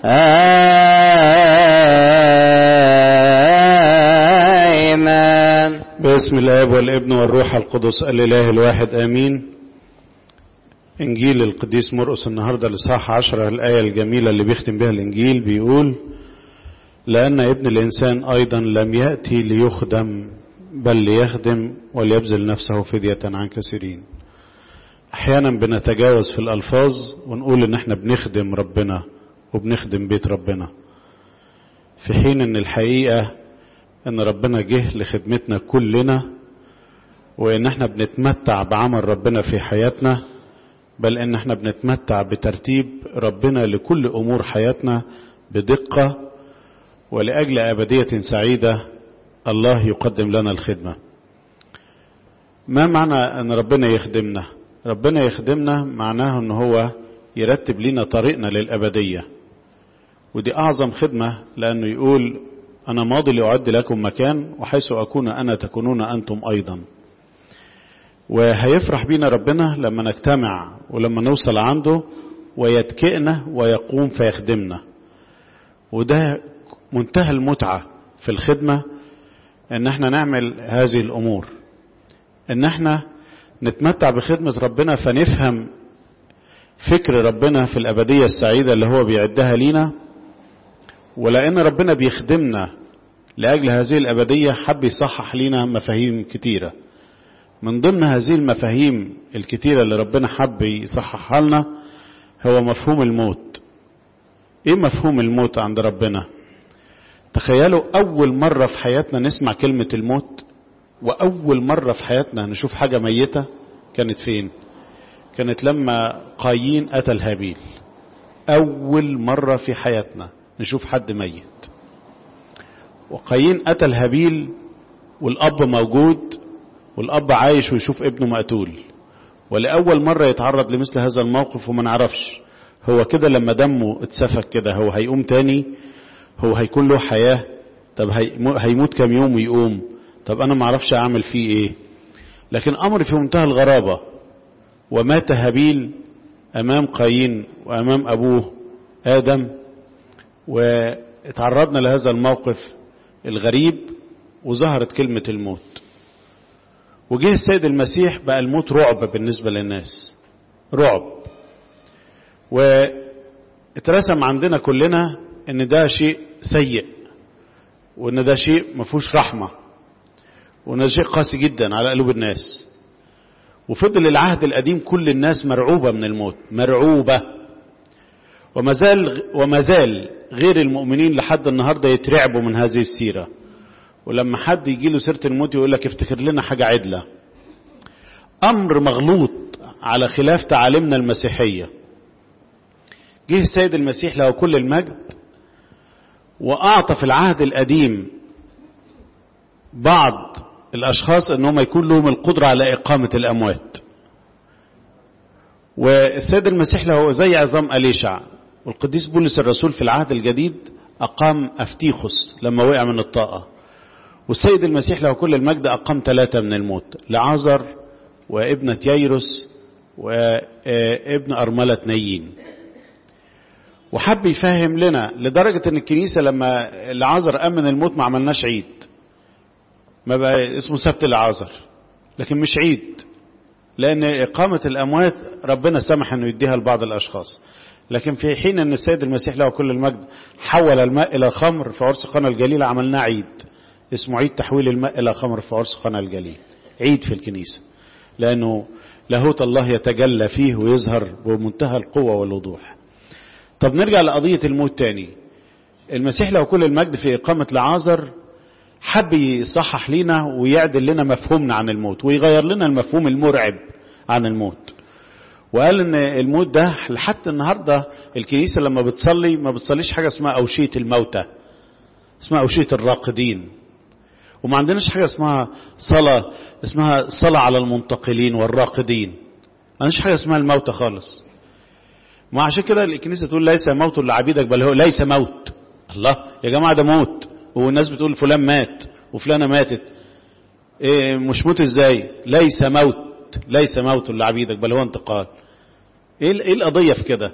آمين باسم الاب والابن والروح القدس الاله الواحد امين انجيل القديس مرقس النهارده الاصحاح 10 الايه الجميله اللي بيختم بها الانجيل بيقول لان ابن الانسان ايضا لم ياتي ليخدم بل ليخدم وليبذل نفسه فديه عن كثيرين احيانا بنتجاوز في الالفاظ ونقول ان احنا بنخدم ربنا وبنخدم بيت ربنا في حين ان الحقيقه ان ربنا جه لخدمتنا كلنا وان احنا بنتمتع بعمل ربنا في حياتنا بل ان احنا بنتمتع بترتيب ربنا لكل امور حياتنا بدقه ولاجل ابديه سعيده الله يقدم لنا الخدمه ما معنى ان ربنا يخدمنا ربنا يخدمنا معناه ان هو يرتب لنا طريقنا للابديه ودي اعظم خدمه لانه يقول أنا ماضي لأعد لكم مكان وحيث أكون أنا تكونون أنتم أيضا وهيفرح بينا ربنا لما نجتمع ولما نوصل عنده ويتكئنا ويقوم فيخدمنا وده منتهى المتعة في الخدمة ان احنا نعمل هذه الامور ان احنا نتمتع بخدمة ربنا فنفهم فكر ربنا في الابدية السعيدة اللي هو بيعدها لينا ولأن ربنا بيخدمنا لأجل هذه الأبدية حب يصحح لنا مفاهيم كتيرة من ضمن هذه المفاهيم الكتيرة اللي ربنا حب يصححها لنا هو مفهوم الموت ايه مفهوم الموت عند ربنا تخيلوا أول مرة في حياتنا نسمع كلمة الموت وأول مرة في حياتنا نشوف حاجة ميتة كانت فين كانت لما قايين قتل هابيل أول مرة في حياتنا نشوف حد ميت وقايين قتل هابيل والأب موجود والأب عايش ويشوف ابنه مقتول ولأول مرة يتعرض لمثل هذا الموقف وما نعرفش هو كده لما دمه اتسفك كده هو هيقوم تاني هو هيكون له حياة طب هيموت كام يوم ويقوم طب أنا معرفش أعمل فيه إيه لكن أمر في منتهى الغرابة ومات هابيل أمام قايين وأمام أبوه آدم واتعرضنا لهذا الموقف الغريب وظهرت كلمة الموت وجه السيد المسيح بقى الموت رعب بالنسبة للناس رعب واترسم عندنا كلنا ان ده شيء سيء وان ده شيء مفهوش رحمة وان ده شيء قاسي جدا على قلوب الناس وفضل العهد القديم كل الناس مرعوبة من الموت مرعوبة وما زال وما زال غير المؤمنين لحد النهارده يترعبوا من هذه السيره ولما حد يجي له سيره الموت يقول لك افتكر لنا حاجه عدله امر مغلوط على خلاف تعاليمنا المسيحيه جه السيد المسيح له كل المجد واعطى في العهد القديم بعض الاشخاص انهم يكون لهم القدره على اقامه الاموات والسيد المسيح له زي عظام أليشع والقديس بولس الرسول في العهد الجديد أقام أفتيخس لما وقع من الطاقة والسيد المسيح له كل المجد أقام ثلاثة من الموت لعازر وابنة ييروس وابن أرملة نيين وحب يفهم لنا لدرجة ان الكنيسة لما العازر قام من الموت ما عملناش عيد ما بقى اسمه سبت العازر لكن مش عيد لأن إقامة الأموات ربنا سمح أنه يديها لبعض الأشخاص لكن في حين أن السيد المسيح له كل المجد حول الماء إلى خمر في عرس قنا الجليل عملناه عيد اسمه عيد تحويل الماء إلى خمر في عرس قنا الجليل عيد في الكنيسة لأنه لاهوت الله يتجلى فيه ويظهر بمنتهى القوة والوضوح طب نرجع لقضية الموت تاني المسيح له كل المجد في إقامة لعازر حب يصحح لنا ويعدل لنا مفهومنا عن الموت ويغير لنا المفهوم المرعب عن الموت وقال ان الموت ده لحتى النهارده الكنيسه لما بتصلي ما بتصليش حاجه اسمها اوشيه الموتى اسمها اوشيه الراقدين وما عندناش حاجه اسمها صلاه اسمها صلاه على المنتقلين والراقدين ما عندناش حاجه اسمها الموتى خالص ما عشان كده الكنيسه تقول ليس موت لعبيدك بل هو ليس موت الله يا جماعه ده موت والناس بتقول فلان مات وفلانه ماتت إيه مش موت ازاي ليس موت ليس موت لعبيدك بل هو انتقال ايه ايه القضيه في كده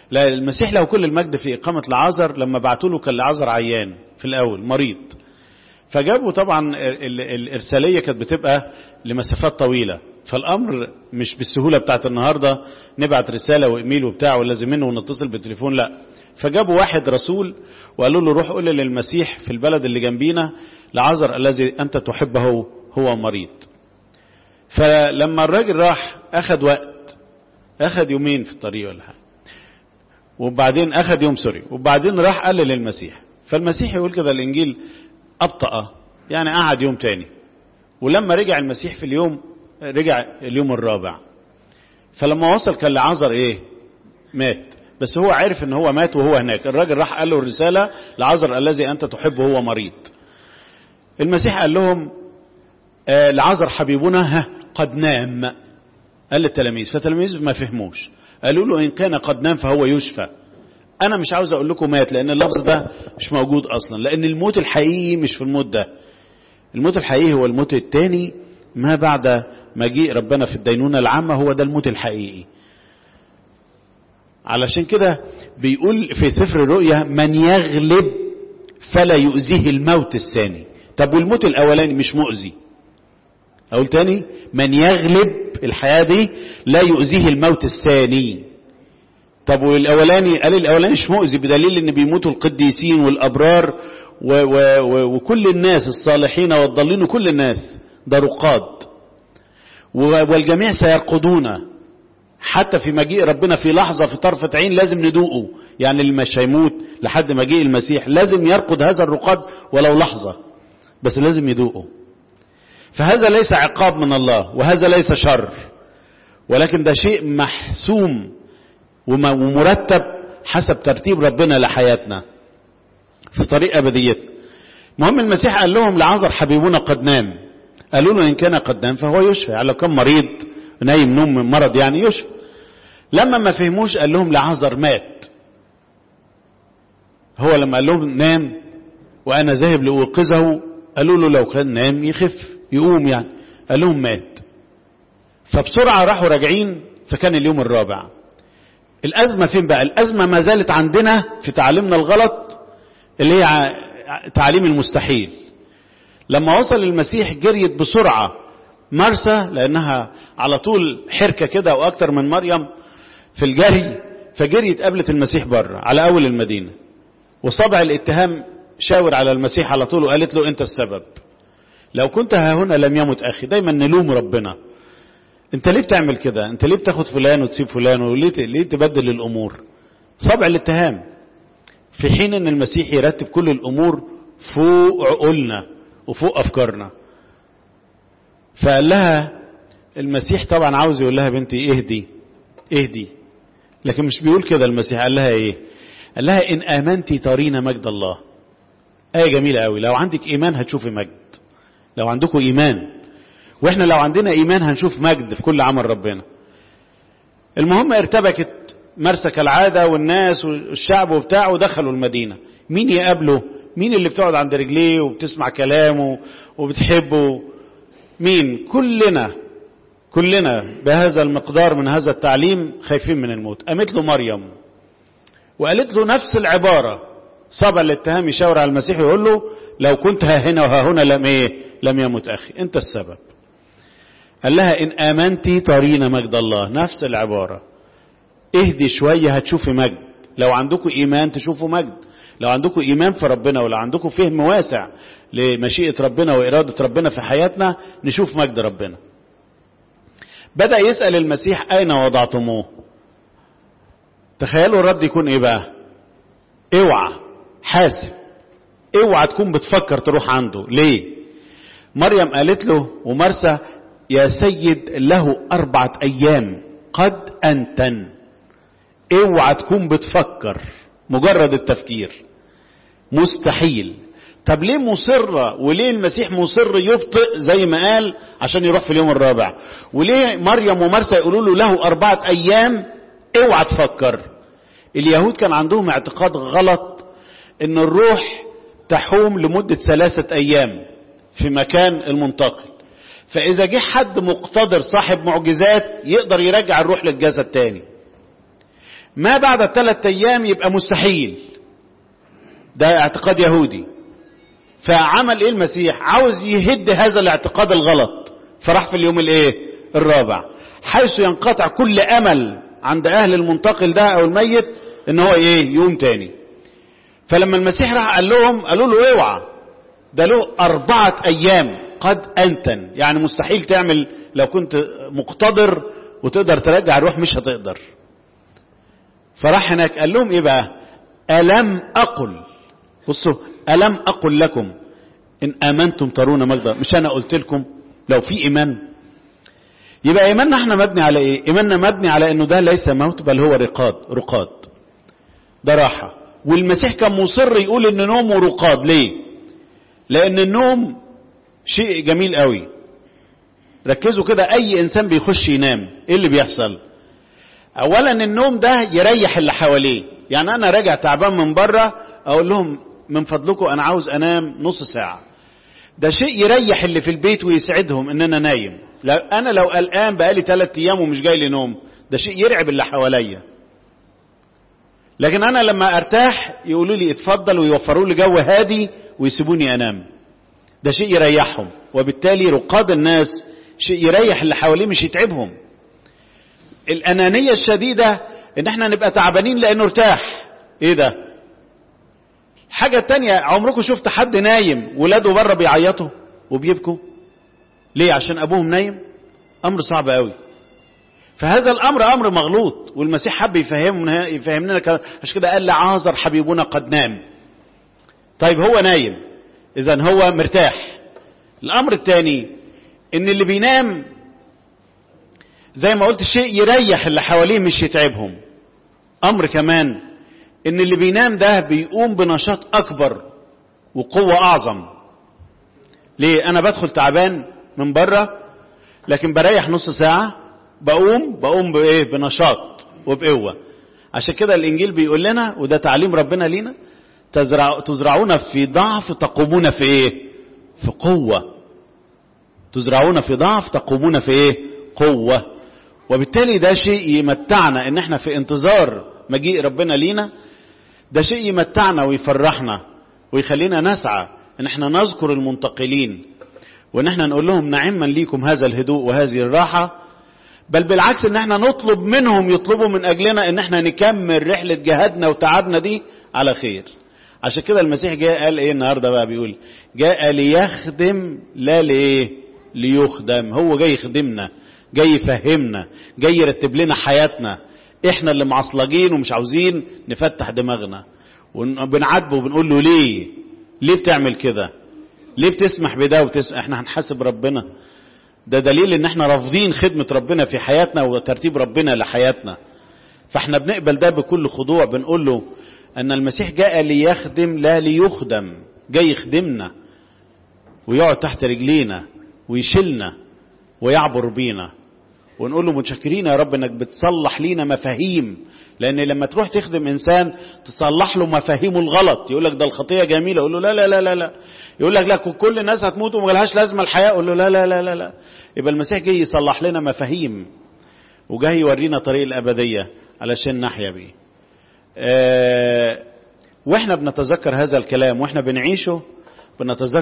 لا المسيح له كل المجد في إقامة لعازر لما بعتوا له كان لعازر عيان في الأول مريض فجابوا طبعا الإرسالية كانت بتبقى لمسافات طويلة فالأمر مش بالسهولة بتاعت النهاردة نبعت رسالة وإيميل وبتاع ولازم منه ونتصل بالتليفون لا فجابوا واحد رسول وقالوا له روح قول للمسيح في البلد اللي جنبينا لعذر الذي أنت تحبه هو مريض فلما الراجل راح أخذ وقت أخذ يومين في الطريق ولا حاجة وبعدين أخذ يوم سوري وبعدين راح قال للمسيح فالمسيح يقول كده الإنجيل أبطأ يعني قعد يوم تاني ولما رجع المسيح في اليوم رجع اليوم الرابع فلما وصل كان لعذر ايه مات بس هو عارف ان هو مات وهو هناك الراجل راح قال له الرسالة لعذر الذي انت تحبه هو مريض المسيح قال لهم آه لعذر حبيبنا ها قد نام قال للتلاميذ فالتلاميذ ما فهموش قالوا له ان كان قد نام فهو يشفى انا مش عاوز اقول لكم مات لان اللفظ ده مش موجود اصلا لان الموت الحقيقي مش في الموت ده الموت الحقيقي هو الموت الثاني ما بعد مجيء ربنا في الدينونة العامة هو ده الموت الحقيقي علشان كده بيقول في سفر الرؤيا من يغلب فلا يؤذيه الموت الثاني طب والموت الاولاني مش مؤذي اقول تاني من يغلب الحياة دي لا يؤذيه الموت الثاني طب والاولاني قال الاولاني مش مؤذي بدليل ان بيموتوا القديسين والابرار و و و وكل الناس الصالحين والضالين وكل الناس ده رقاد والجميع سيرقدون حتى في مجيء ربنا في لحظة في طرفة عين لازم ندوقه يعني اللي مش هيموت لحد مجيء المسيح لازم يرقد هذا الرقاد ولو لحظة بس لازم يدوقه فهذا ليس عقاب من الله وهذا ليس شر ولكن ده شيء محسوم ومرتب حسب ترتيب ربنا لحياتنا في طريق أبديتنا المهم المسيح قال لهم لعذر حبيبنا قد نام قالوا له إن كان قد نام فهو يشفى يعني لو كان مريض نايم نوم من مرض يعني يشفى لما ما فهموش قال لهم لعذر مات هو لما قال لهم نام وأنا ذاهب لأوقظه قالوا له لو كان نام يخف يقوم يعني قال لهم مات فبسرعة راحوا راجعين فكان اليوم الرابع الأزمة فين بقى الأزمة ما زالت عندنا في تعليمنا الغلط اللي هي تعليم المستحيل لما وصل المسيح جريت بسرعة مرسى لأنها على طول حركة كده أو أكتر من مريم في الجري فجريت قابلت المسيح بره على أول المدينة وصبع الاتهام شاور على المسيح على طول وقالت له أنت السبب لو كنت ها هنا لم يمت أخي دايما نلوم ربنا انت ليه بتعمل كده انت ليه بتاخد فلان وتسيب فلان وليه ليه تبدل الامور صبع الاتهام في حين ان المسيح يرتب كل الامور فوق عقولنا وفوق افكارنا فقال لها المسيح طبعا عاوز يقول لها بنتي اهدي اهدي لكن مش بيقول كده المسيح قال لها ايه قال لها ان امنتي ترين مجد الله ايه جميله قوي لو عندك ايمان هتشوفي مجد لو عندكم ايمان واحنا لو عندنا ايمان هنشوف مجد في كل عمل ربنا المهم ارتبكت مرسى كالعاده والناس والشعب وبتاع ودخلوا المدينه مين يقابله مين اللي بتقعد عند رجليه وبتسمع كلامه وبتحبه مين كلنا كلنا بهذا المقدار من هذا التعليم خايفين من الموت قامت له مريم وقالت له نفس العباره صبع الاتهام يشاور على المسيح ويقول له لو كنت ها هنا وها هنا لم ايه لم يمت اخي انت السبب قال لها إن آمنتي ترين مجد الله نفس العبارة اهدي شوية هتشوفي مجد لو عندكم إيمان تشوفوا مجد لو عندكم إيمان في ربنا ولو عندكم فهم واسع لمشيئة ربنا وإرادة ربنا في حياتنا نشوف مجد ربنا بدأ يسأل المسيح أين وضعتموه تخيلوا الرد يكون إيه بقى اوعى حاسب اوعى تكون بتفكر تروح عنده ليه مريم قالت له ومرسى يا سيد له أربعة أيام قد أنتن اوعى تكون بتفكر مجرد التفكير مستحيل طب ليه مصرة وليه المسيح مصر يبطئ زي ما قال عشان يروح في اليوم الرابع وليه مريم ومرسى يقولوا له له أربعة أيام اوعى تفكر اليهود كان عندهم اعتقاد غلط ان الروح تحوم لمدة ثلاثة أيام في مكان المنتقل فإذا جه حد مقتدر صاحب معجزات يقدر يرجع الروح للجسد تاني ما بعد الثلاث ايام يبقى مستحيل ده اعتقاد يهودي فعمل ايه المسيح عاوز يهد هذا الاعتقاد الغلط فراح في اليوم الايه الرابع حيث ينقطع كل امل عند اهل المنتقل ده او الميت ان هو ايه يقوم تاني فلما المسيح راح قال لهم قالوا له اوعى ده له اربعة ايام قد انتن يعني مستحيل تعمل لو كنت مقتدر وتقدر ترجع الروح مش هتقدر فراح هناك قال لهم ايه بقى الم اقل بصوا الم اقل لكم ان امنتم ترون مجدا مش انا قلت لكم لو في ايمان يبقى ايماننا احنا مبني على ايه ايماننا مبني على انه ده ليس موت بل هو رقاد رقاد ده راحة والمسيح كان مصر يقول ان نومه رقاد ليه لان النوم شيء جميل قوي ركزوا كده اي انسان بيخش ينام ايه اللي بيحصل اولا النوم ده يريح اللي حواليه يعني انا راجع تعبان من بره اقول لهم من فضلكم انا عاوز انام نص ساعه ده شيء يريح اللي في البيت ويسعدهم ان انا نايم لو انا لو قلقان بقالي ثلاث ايام ومش جاي لي نوم ده شيء يرعب اللي حواليا لكن انا لما ارتاح يقولوا لي اتفضل ويوفروا لي جو هادي ويسيبوني انام ده شيء يريحهم وبالتالي رقاد الناس شيء يريح اللي حواليه مش يتعبهم الانانيه الشديده ان احنا نبقى تعبانين لانه ارتاح ايه ده حاجة تانية عمركم شفت حد نايم ولاده بره بيعيطوا وبيبكوا ليه عشان ابوهم نايم امر صعب قوي فهذا الامر امر مغلوط والمسيح حب يفهمنا يفهمنا عشان كده قال لعازر حبيبنا قد نام طيب هو نايم اذا هو مرتاح الامر الثاني ان اللي بينام زي ما قلت شيء يريح اللي حواليه مش يتعبهم امر كمان ان اللي بينام ده بيقوم بنشاط اكبر وقوة اعظم ليه انا بدخل تعبان من بره لكن بريح نص ساعة بقوم بقوم بايه بنشاط وبقوة عشان كده الانجيل بيقول لنا وده تعليم ربنا لينا تزرع تزرعون في ضعف تقومون في ايه في قوة تزرعون في ضعف تقومون في ايه قوة وبالتالي ده شيء يمتعنا ان احنا في انتظار مجيء ربنا لينا ده شيء يمتعنا ويفرحنا ويخلينا نسعى ان احنا نذكر المنتقلين وان احنا نقول لهم نعما ليكم هذا الهدوء وهذه الراحة بل بالعكس ان احنا نطلب منهم يطلبوا من اجلنا ان احنا نكمل رحلة جهادنا وتعبنا دي على خير عشان كده المسيح جاء قال ايه النهاردة بقى بيقول جاء ليخدم لا ليه ليخدم هو جاي يخدمنا جاي يفهمنا جاي يرتب لنا حياتنا احنا اللي معصلجين ومش عاوزين نفتح دماغنا وبنعاتبه وبنقول له ليه ليه بتعمل كده ليه بتسمح بده وتسمح احنا هنحاسب ربنا ده دليل ان احنا رافضين خدمة ربنا في حياتنا وترتيب ربنا لحياتنا فاحنا بنقبل ده بكل خضوع بنقول له ان المسيح جاء ليخدم لا ليخدم جاي يخدمنا ويقعد تحت رجلينا ويشيلنا ويعبر بينا ونقول له متشكرين يا رب انك بتصلح لينا مفاهيم لان لما تروح تخدم انسان تصلح له مفاهيمه الغلط يقول لك ده الخطيه جميله اقول له لا لا لا لا لا يقول لك لا كل الناس هتموت وما لهاش لازمه الحياه اقول له لا لا لا لا لا يبقى المسيح جاي يصلح لنا مفاهيم وجاي يورينا طريق الابديه علشان نحيا بيه اه واحنا بنتذكر هذا الكلام واحنا بنعيشه بنتذكر